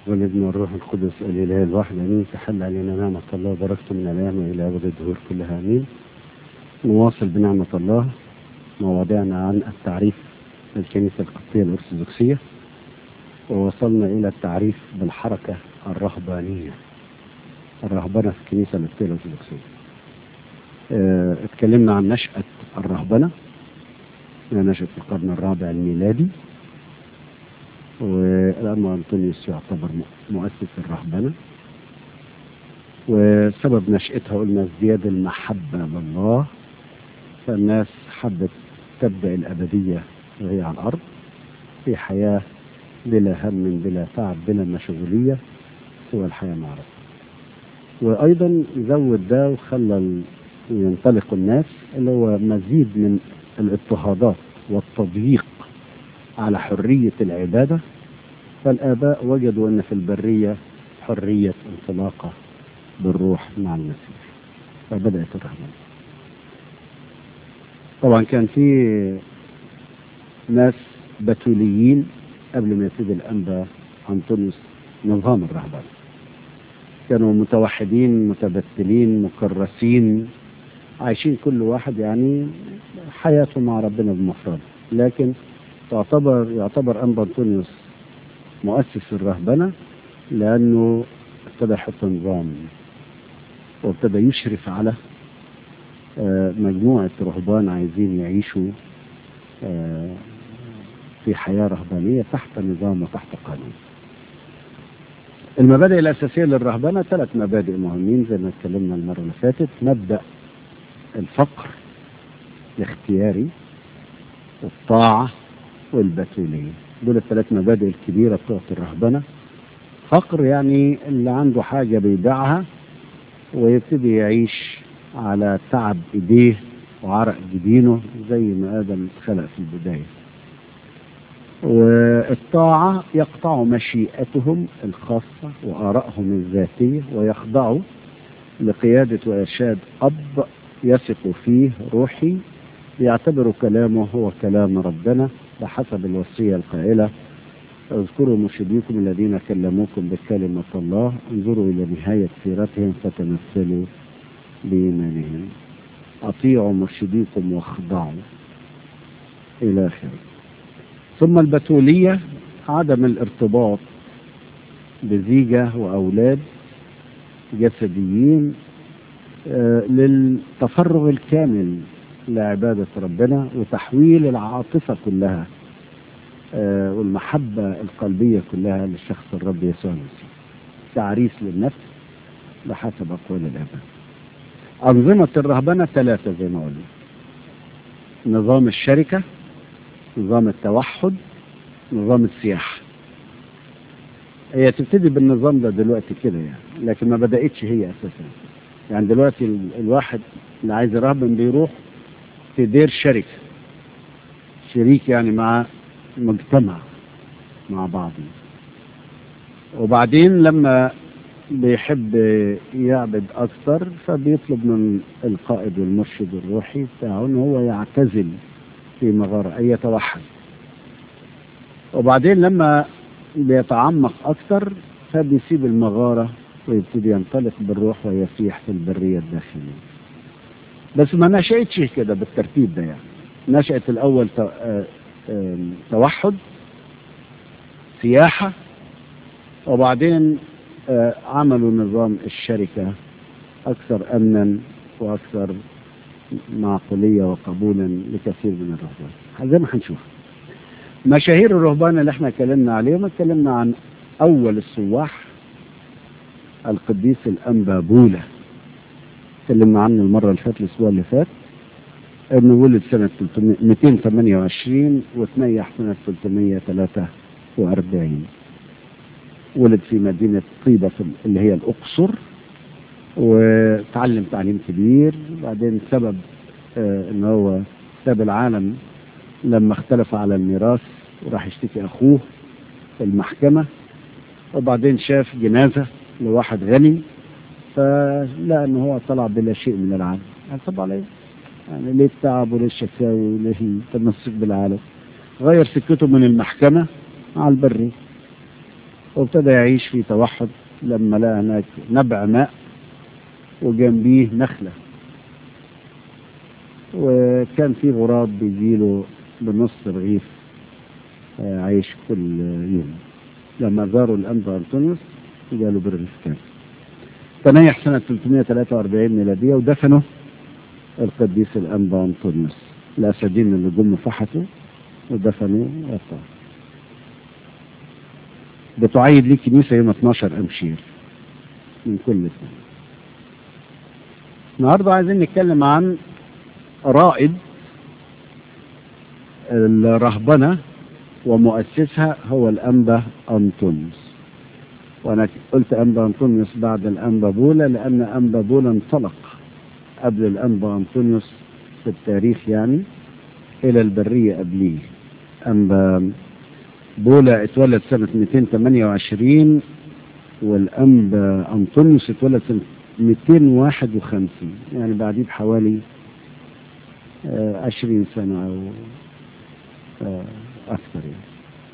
والابن والروح القدس الإله الواحد أمين تحل علينا نعمة الله وبركته من الأيام إلى أبد الدهور كلها أمين نواصل بنعمة الله مواضيعنا عن التعريف للكنيسة القبطية الأرثوذكسية ووصلنا إلى التعريف بالحركة الرهبانية الرهبنة في الكنيسة القبطية الأرثوذكسية اه اتكلمنا عن نشأة الرهبنة نشأت في القرن الرابع الميلادي والأنبا أنطونيوس يعتبر مؤسس الرهبنة وسبب نشأتها قلنا ازدياد المحبة لله فالناس حبت تبدأ الأبدية وهي على الأرض في حياة بلا هم بلا تعب بلا مشغولية سوى الحياة مع ربنا وأيضا زود ده وخلى ينطلق الناس اللي هو مزيد من الاضطهادات والتضييق على حرية العبادة فالآباء وجدوا أن في البرية حرية انطلاقة بالروح مع المسيح فبدأت الرهبنة طبعا كان في ناس بتوليين قبل ما يبتدي الأنبا أنطونيوس نظام الرهبنة كانوا متوحدين متبتلين مكرسين عايشين كل واحد يعني حياته مع ربنا بمفرده لكن تعتبر يعتبر أنبا أنطونيوس مؤسس الرهبنة لأنه ابتدى يحط نظام وابتدى يشرف على مجموعة رهبان عايزين يعيشوا في حياة رهبانية تحت نظام وتحت قانون المبادئ الأساسية للرهبنة ثلاث مبادئ مهمين زي ما اتكلمنا المرة اللي فاتت مبدأ الفقر الاختياري والطاعة والبتولية دول الثلاث مبادئ الكبيرة بتوع الرهبنة فقر يعني اللي عنده حاجة بيبيعها ويبتدي يعيش على تعب ايديه وعرق جبينه زي ما ادم خلق في البداية والطاعة يقطع مشيئتهم الخاصة وآرائهم الذاتية ويخضعوا لقيادة وإرشاد أب يثق فيه روحي يعتبر كلامه هو كلام ربنا بحسب الوصية القائلة اذكروا مرشديكم الذين كلموكم بكلمة الله انظروا إلى نهاية سيرتهم فتمثلوا بإيمانهم أطيعوا مرشديكم واخضعوا إلى آخره ثم البتولية عدم الارتباط بزيجة وأولاد جسديين آه للتفرغ الكامل لعبادة ربنا وتحويل العاطفة كلها آه والمحبة القلبية كلها للشخص الرب يسوع المسيح تعريس للنفس بحسب أقوال الآباء أنظمة الرهبنة ثلاثة زي ما قلنا نظام الشركة نظام التوحد نظام السياحة هي تبتدي بالنظام ده دلوقتي كده يعني لكن ما بدأتش هي أساسا يعني دلوقتي الواحد اللي عايز يرهبن بيروح في دير شركة شريك يعني مع مجتمع مع بعض وبعدين لما بيحب يعبد أكثر فبيطلب من القائد والمرشد الروحي بتاعه إن هو يعتزل في مغارة أي يتوحد وبعدين لما بيتعمق أكثر فبيسيب المغارة ويبتدي ينطلق بالروح ويسيح في البرية الداخلية بس ما نشأتش كده بالترتيب ده يعني نشأت الأول توحد سياحة وبعدين عملوا نظام الشركة أكثر أمنا وأكثر معقولية وقبولا لكثير من الرهبان زي ما هنشوف مشاهير الرهبان اللي احنا اتكلمنا عليهم اتكلمنا عن أول السواح القديس الأنبا بولا اتكلمنا عنه المرة اللي فاتت الأسبوع اللي فات انه ولد سنة 228 وتنيح سنة 343 ولد في مدينة طيبة اللي هي الأقصر وتعلم تعليم كبير بعدين سبب آه ان هو ساب العالم لما اختلف على الميراث وراح يشتكي اخوه في المحكمة وبعدين شاف جنازة لواحد غني فلقى ان هو طلع بلا شيء من العالم يعني طب عليه يعني ليه التعب وليه الشكاوي وليه التمسك بالعالم غير سكته من المحكمة على البري وابتدى يعيش في توحد لما لقى هناك نبع ماء وجنبيه نخلة وكان في غراب بيجيله بنص رغيف آه، عيش كل يوم لما زاروا الأنبا أنطونيوس جاله برغيف كامل تنيح سنة 343 ميلادية ودفنه القديس الأنبا أنطونيوس الأسدين اللي جم فحتوا ودفنوا وقع بتعيد ليه كنيسة يوم 12 أمشير من كل سنة النهاردة عايزين نتكلم عن رائد الرهبنة ومؤسسها هو الأنبا أنطونيوس وأنا قلت أنبا أنطونيوس بعد الأنبا بولا لأن أنبا بولا انطلق قبل الأنبا أنطونيوس في التاريخ يعني إلى البرية قبليه أنبا بولا اتولد سنة 228 والأنبا أنطونيوس اتولد سنة 251 يعني بعديه بحوالي آه، 20 سنة أو آه، أكثر يعني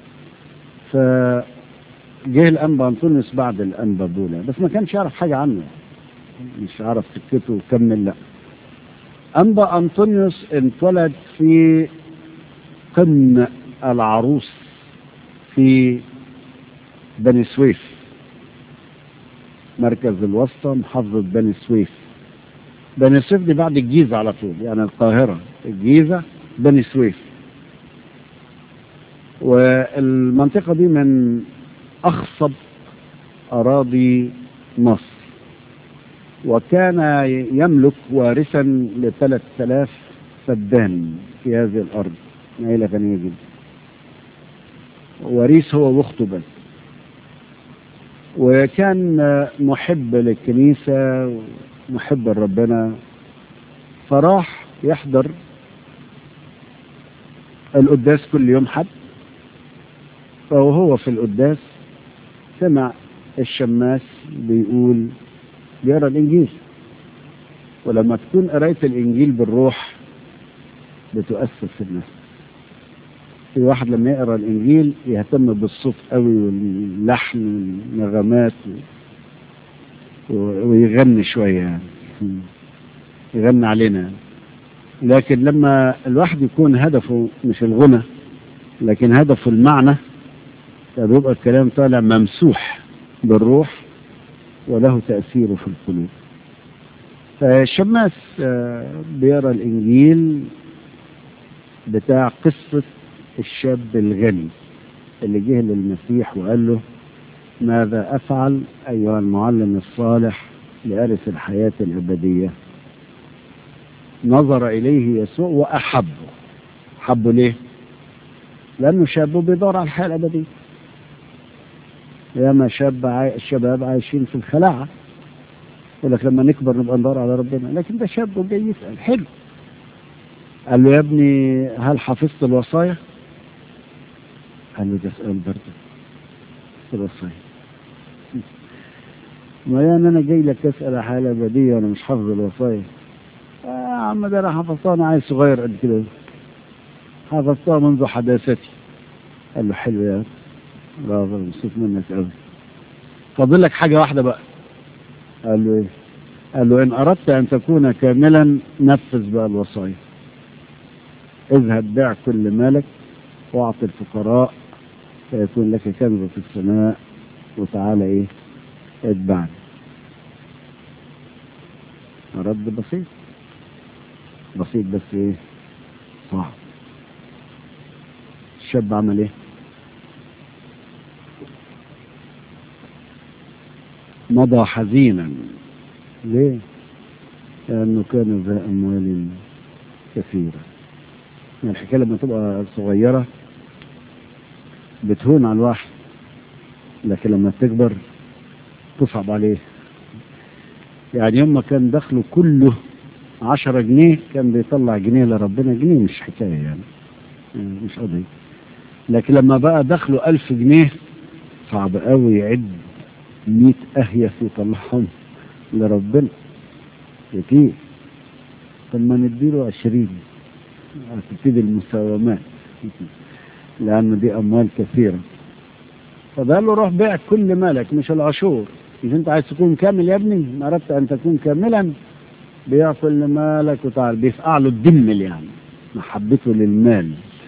فجه الأنبا أنطونيوس بعد الأنبا بولا بس ما كانش يعرف حاجة عنه مش عارف سكته وكمل لا أنبا أنطونيوس اتولد في قمة العروس في بني سويف مركز الوسطى محافظة بني سويف بني سويف دي بعد الجيزة على طول يعني القاهرة الجيزة بني سويف والمنطقة دي من أخصب أراضي مصر وكان يملك وارثا لثلاث آلاف فدان في هذه الأرض عيلة غنية جدا وريث هو واخته بس وكان محب للكنيسة محب لربنا فراح يحضر القداس كل يوم حد فوهو في القداس سمع الشماس بيقول بيقرا الانجيل ولما تكون قرايه الانجيل بالروح بتؤثر في النفس في واحد لما يقرا الانجيل يهتم بالصوت قوي واللحن والنغمات و... ويغني شويه يعني يغني علينا يعني. لكن لما الواحد يكون هدفه مش الغنى لكن هدفه المعنى فبيبقى الكلام طالع ممسوح بالروح وله تأثيره في القلوب فالشماس بيقرا الإنجيل بتاع قصة الشاب الغني اللي جه للمسيح وقال له ماذا أفعل أيها المعلم الصالح لأرث الحياة الأبدية نظر إليه يسوع وأحبه حبه ليه؟ لأنه شاب بيدور على الحياة الأبدية ياما شاب عاي... الشباب عايشين في الخلاعة يقول لك لما نكبر نبقى ندور على ربنا لكن ده شاب جاي يسأل حلو قال له يا ابني هل حفظت الوصايا؟ قال له ده سؤال برضه الوصايا ما يعني انا جاي لك اسال حاله ابديه وانا مش حافظ الوصايا آه يا عم ده انا حفظتها انا عايز صغير قد كده حفظتها منذ حداثتي قال له حلو يا برافو مبسوط منك قوي فاضل لك حاجه واحده بقى قال له ايه قال له ان اردت ان تكون كاملا نفذ بقى الوصايا اذهب بيع كل مالك واعط الفقراء فيكون لك كنز في السماء وتعالى ايه اتبعني رد بسيط بسيط بس ايه صعب الشاب عمل ايه مضى حزينا ليه لانه كان ذا اموال كثيره يعني الحكايه لما تبقى صغيره بتهون على الواحد لكن لما تكبر تصعب عليه يعني يوم ما كان دخله كله عشرة جنيه كان بيطلع جنيه لربنا جنيه مش حكاية يعني, يعني مش قضية لكن لما بقى دخله ألف جنيه صعب قوي يعد مئة أهيف يطلعهم لربنا كتير طب ما نديله عشرين هتبتدي المساومات لأن دي أموال كثيرة فقال له روح بيع كل مالك مش العشور مش انت عايز تكون كامل يا ابني ما اردت ان تكون كاملا بيع كل مالك وتعال بيفقع له الدمل يعني محبته للمال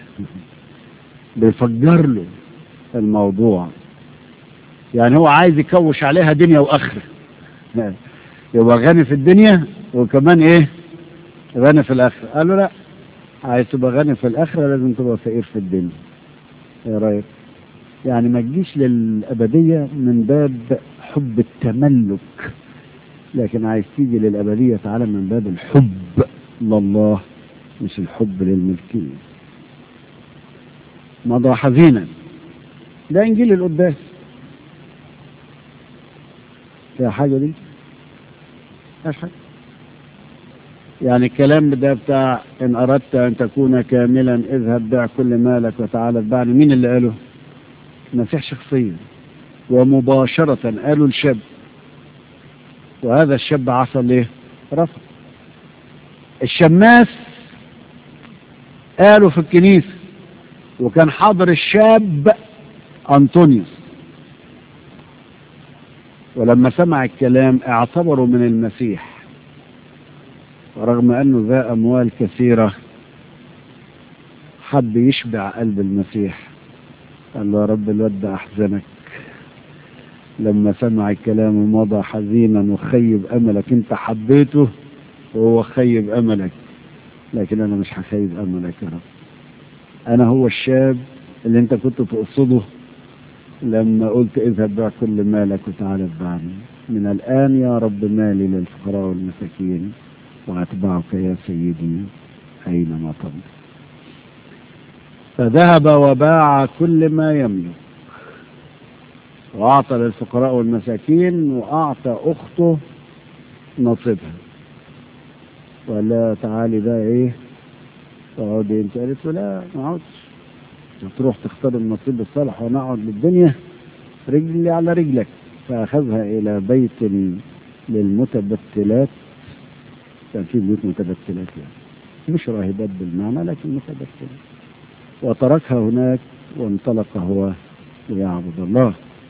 بيفجر له الموضوع يعني هو عايز يكوش عليها دنيا واخره يبقى غني في الدنيا وكمان ايه غني في الاخره قال له لا عايز تبقى غني في الاخره لازم تبقى فقير في الدنيا ايه رايك يعني ما تجيش للابديه من باب حب التملك لكن عايز تيجي للابديه تعالى من باب الحب لله مش الحب للملكيه مضى حزينا ده انجيل القداس فيها حاجه دي مفيهاش حاجه يعني الكلام ده بتاع ان اردت ان تكون كاملا اذهب بيع كل مالك وتعالى اتبعني مين اللي قاله المسيح شخصيا ومباشرة قالوا الشاب وهذا الشاب عصى ليه رفض الشماس قالوا في الكنيسة وكان حاضر الشاب أنطونيوس ولما سمع الكلام اعتبروا من المسيح ورغم أنه ذا أموال كثيرة حب يشبع قلب المسيح قال له يا رب الواد ده أحزنك لما سمع الكلام ومضى حزينا وخيب أملك أنت حبيته وهو خيب أملك لكن أنا مش هخيب أملك يا رب أنا هو الشاب اللي أنت كنت تقصده لما قلت اذهب بيع كل مالك وتعالى اتبعني من الآن يا رب مالي للفقراء والمساكين وأتبعك يا سيدي أينما تمضي فذهب وباع كل ما يملك وأعطى للفقراء والمساكين وأعطى أخته نصيبها وقال لها تعالي بقى إيه تقعدي أنت قالت له لا ما اقعدش تروح تختار النصيب الصالح ونقعد للدنيا رجلي على رجلك فأخذها إلى بيت للمتبتلات كان في بيوت متبتلات يعني مش راهبات بالمعنى لكن متبتلات وتركها هناك وانطلق هو ليعبد الله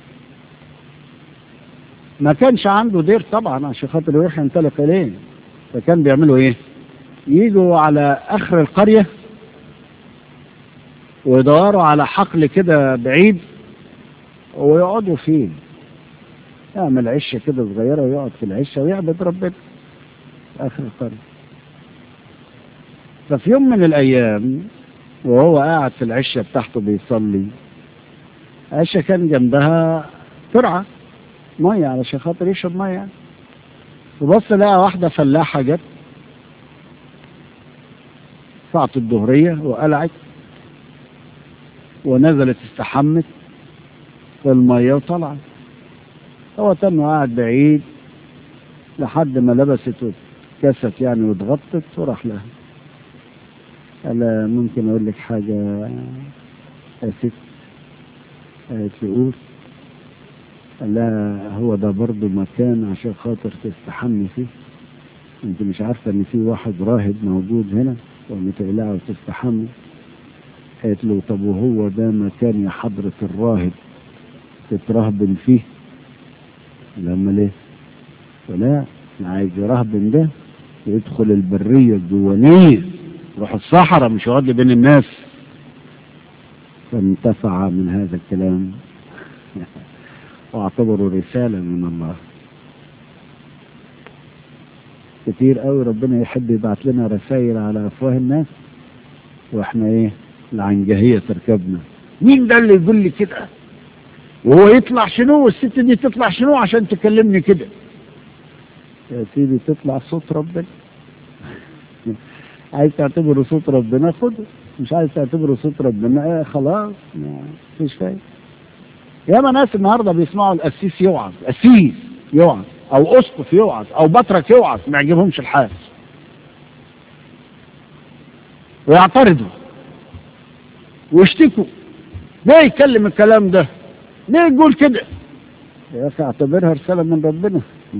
ما كانش عنده دير طبعا عشان خاطر يروح ينطلق اليه فكان بيعملوا ايه يجوا على اخر القريه ويدوروا على حقل كده بعيد ويقعدوا فيه يعمل عشه كده صغيره ويقعد في العشه ويعبد ربنا في اخر القريه ففي يوم من الايام وهو قاعد في العشه بتاعته بيصلي عشه كان جنبها ترعه ميه علشان خاطر يشرب ميه يعني وبص لقى واحده فلاحه جت ساعة الظهرية وقلعت ونزلت استحمت في المية وطلعت هو تم قاعد بعيد لحد ما لبست وكست يعني واتغطت وراح لها قال ممكن اقول لك حاجة يا ست قالت له قول قال لها هو ده برضه مكان عشان خاطر تستحمي فيه انت مش عارفة ان في واحد راهب موجود هنا ومتقلعة وتستحمي قالت له طب وهو ده مكان يا حضرة الراهب تترهبن فيه لما ليه فلا انا عايز يرهبن ده يدخل البرية الجوانية يروح الصحراء مش يقعد بين الناس فانتفع من هذا الكلام واعتبره رسالة من الله كتير قوي ربنا يحب يبعت لنا رسائل على افواه الناس واحنا ايه العنجهية تركبنا مين ده اللي يقول لي كده وهو يطلع شنو والست دي تطلع شنو عشان تكلمني كده يا سيدي تطلع صوت ربنا عايز تعتبره صوت ربنا خده مش عايز تعتبره صوت ربنا ايه خلاص مفيش فايده ياما ناس النهارده بيسمعوا القسيس يوعظ قسيس يوعظ او اسقف يوعظ او بطرك يوعظ ما يعجبهمش الحال ويعترضوا ويشتكوا ليه يتكلم الكلام ده ليه يقول كده يا اخي اعتبرها رساله من ربنا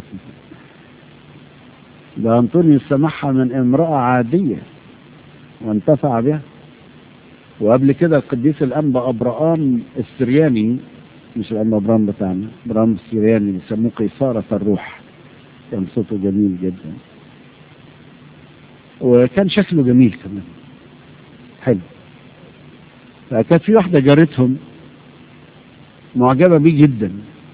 ده انطونيوس سمعها من امراه عاديه وانتفع بها وقبل كده القديس الانبا ابراام السرياني مش الأنبا برام بتاعنا برام السيرياني بيسموه قيصارة الروح كان صوته جميل جدا وكان شكله جميل كمان حلو فكانت في واحدة جارتهم معجبة بيه جدا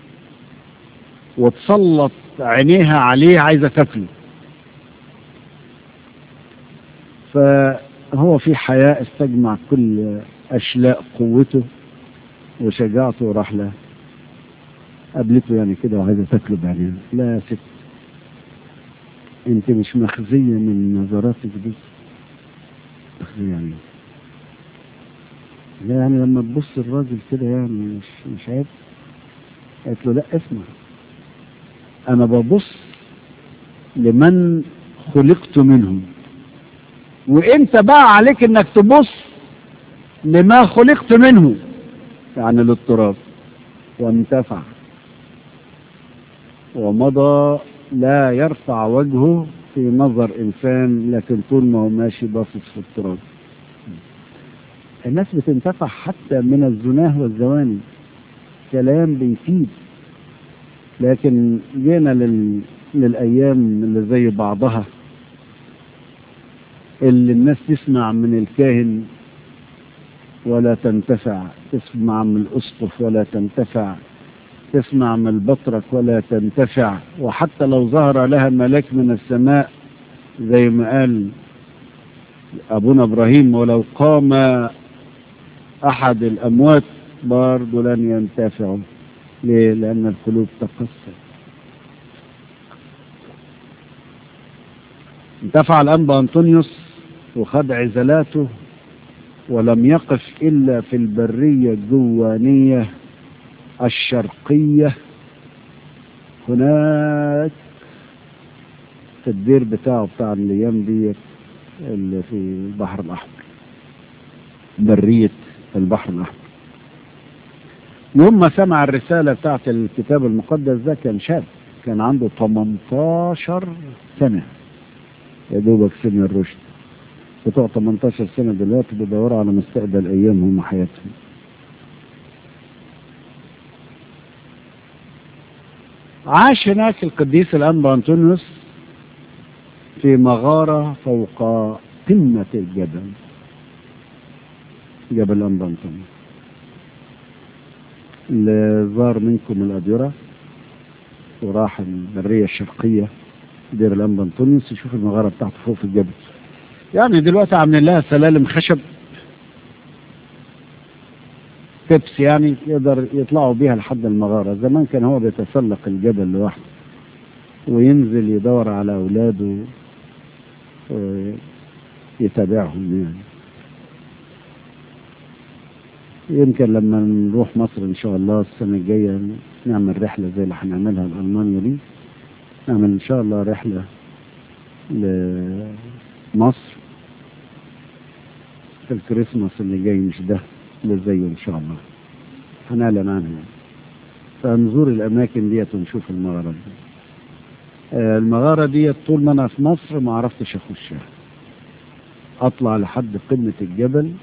وتسلط عينيها عليه عايزة تاكله فهو في حياء استجمع كل أشلاء قوته وشجاعته وراح لها قابلته يعني كده وعايزة تاكله بعدين لا يا ست انت مش مخزية من نظراتك دي مخزية يعني لا يعني لما تبص الراجل كده يعني مش مش عيب قالت له لا اسمع انا ببص لمن خلقت منهم وانت بقى عليك انك تبص لما خلقت منه يعني للتراب وانتفع ومضى لا يرفع وجهه في نظر انسان لكن طول ما هو ماشي باصص في التراب الناس بتنتفع حتى من الزناه والزواني كلام بيفيد لكن جينا لل... للأيام اللي زي بعضها اللي الناس تسمع من الكاهن ولا تنتفع تسمع من الأسقف ولا تنتفع تسمع من البطرك ولا تنتفع وحتى لو ظهر لها ملاك من السماء زي ما قال أبونا إبراهيم ولو قام أحد الأموات برضه لن ينتفعوا ليه؟ لأن القلوب تقصر انتفع الأنبا أنطونيوس وخد عزلاته ولم يقف إلا في البرية الجوانية الشرقية هناك في الدير بتاعه بتاع الأيام دي اللي في البحر الأحمر برية البحر الأحمر يوم ما سمع الرسالة بتاعت الكتاب المقدس ده كان شاب كان عنده 18 سنة يا دوبك سن الرشد بتوع 18 سنة دلوقتي بيدوروا على مستقبل أيامهم وحياتهم عاش هناك القديس الأنبا أنطونيوس في مغارة فوق قمة الجبل جبل الأنبا أنطونيوس اللي زار منكم الأديرة وراح البرية الشرقية دير الأنبا أنطونيوس يشوف المغارة بتاعته فوق في الجبل يعني دلوقتي عاملين لها سلالم خشب تبس يعني يقدر يطلعوا بيها لحد المغارة زمان كان هو بيتسلق الجبل لوحده وينزل يدور على أولاده ويتابعهم يعني يمكن لما نروح مصر إن شاء الله السنة الجاية نعمل رحلة زي اللي هنعملها لألمانيا دي نعمل إن شاء الله رحلة لمصر في الكريسماس اللي جاي مش ده اللي زيه ان شاء الله هنعلن عنها فنزور الاماكن ديت ونشوف المغاره دي آه المغاره ديت طول ما انا في مصر ما عرفتش اخشها اطلع لحد قمه الجبل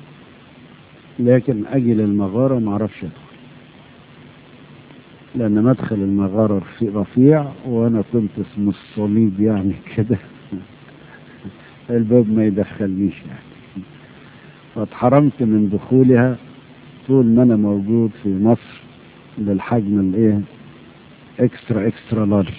لكن اجي للمغاره ما اعرفش ادخل لان مدخل المغاره رفيع وانا كنت اسم الصليب يعني كده الباب ما يدخلنيش يعني فاتحرمت من دخولها طول ما انا موجود في مصر للحجم الايه اكسترا اكسترا لارج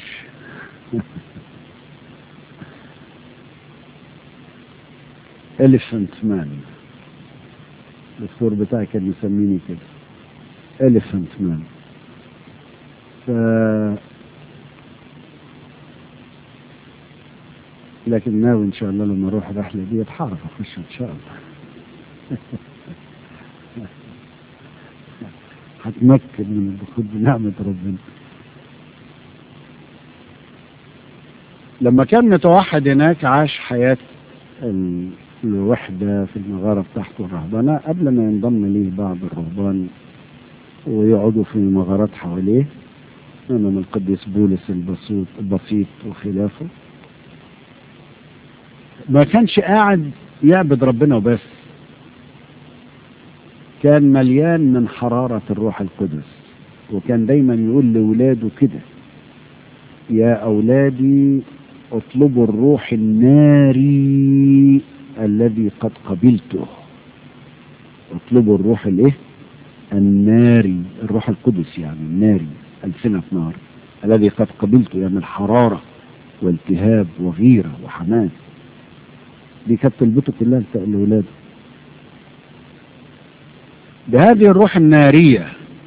اليفنت مان الدكتور بتاعي كان يسميني كده اليفنت مان ف لكن ناوي ان شاء الله لما اروح الرحله دي هعرف اخش ان شاء الله هتمكن من الدخول بنعمة ربنا لما كان متوحد هناك عاش حياة الوحدة في المغارة بتاعته الرهبانة قبل ما ينضم ليه بعض الرهبان ويقعدوا في مغارات حواليه منهم القديس بولس البسيط البسيط وخلافه ما كانش قاعد يعبد ربنا وبس كان مليان من حرارة الروح القدس وكان دايما يقول لولاده كده يا أولادي اطلبوا الروح الناري الذي قد قبلته اطلبوا الروح الايه الناري الروح القدس يعني الناري ألسنة نار الذي قد قبلته يعني الحرارة والتهاب وغيرة وحماس دي كانت طلبته كلها لولاده بهذه الروح النارية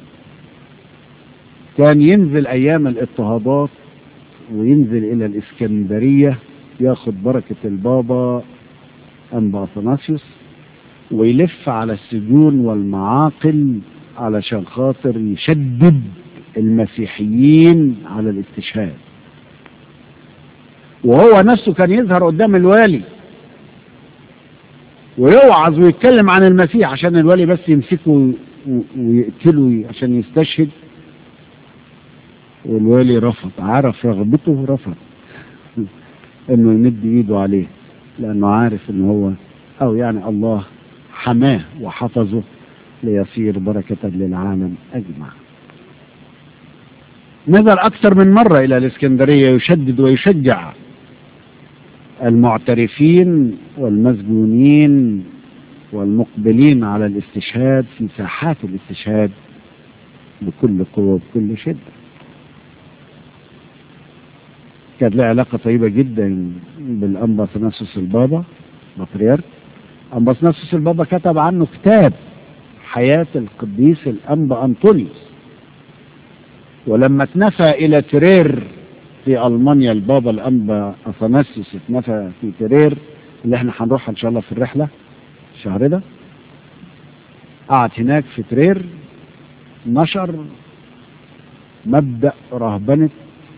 كان ينزل أيام الاضطهادات وينزل إلى الإسكندرية ياخد بركة البابا أنبا أثناسيوس ويلف على السجون والمعاقل علشان خاطر يشدد المسيحيين على الاستشهاد وهو نفسه كان يظهر قدام الوالي ويوعظ ويتكلم عن المسيح عشان الوالي بس يمسكه ويقتله عشان يستشهد والوالي رفض عرف رغبته رفض انه يمد ايده عليه لانه عارف ان هو او يعني الله حماه وحفظه ليصير بركة للعالم اجمع نزل اكثر من مرة الى الاسكندرية يشدد ويشجع المعترفين والمسجونين والمقبلين على الاستشهاد في ساحات الاستشهاد بكل قوة وبكل شدة كانت له علاقة طيبة جدا بالأنبا ثناسوس البابا بطريرك أنبا ثناسوس البابا كتب عنه كتاب حياة القديس الأنبا أنطونيوس ولما اتنفى إلى ترير في ألمانيا البابا الأنبا أثناسيوس اتنفى في ترير اللي احنا هنروحها إن شاء الله في الرحلة الشهر ده قعد هناك في ترير نشر مبدأ رهبنة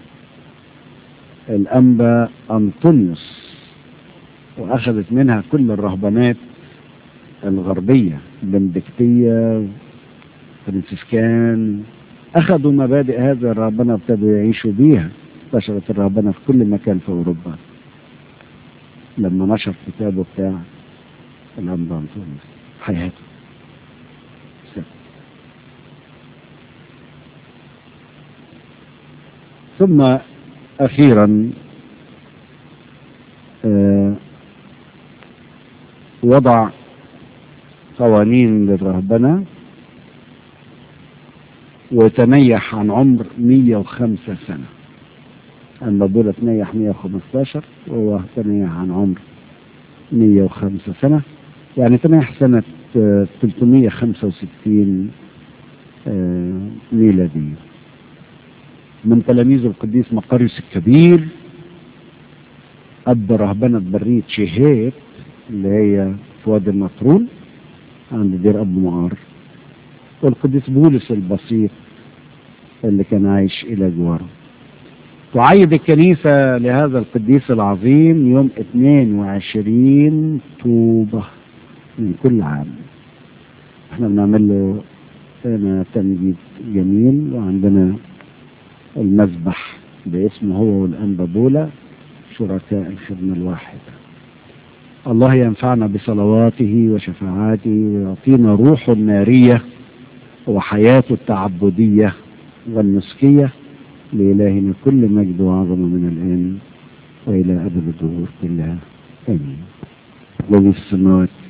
الأنبا أنطونيوس وأخذت منها كل الرهبانات الغربية البندكتية فرنسيسكان أخذوا مبادئ هذا الرهبنة وابتدوا يعيشوا بيها انتشرت الرهبنة في كل مكان في أوروبا لما نشر كتابه بتاع الأنبا أنطونيوس حياته ثم أخيرا آه وضع قوانين للرهبنة وتنيح عن عمر 105 سنة أما دول تنيح 115 وهو تنيح عن عمر 105 سنة يعني تنيح سنة آه 365 آه ميلادية من تلاميذ القديس مقاريوس الكبير أدى رهبنة برية شهيت اللي هي في وادي النطرون عند دير أبو معار والقديس بولس البسيط اللي كان عايش إلى جواره تعيد الكنيسة لهذا القديس العظيم يوم 22 طوبة من كل عام احنا بنعمل له هنا تمجيد جميل وعندنا المذبح باسمه هو والأنبا بولا شركاء الخدمة الواحدة الله ينفعنا بصلواته وشفاعاته ويعطينا روحه النارية وحياته التعبدية والنسكية لإلهنا كل مجد وعظمة من الآن وإلى أبد الدهور كلها آمين الذي في السماوات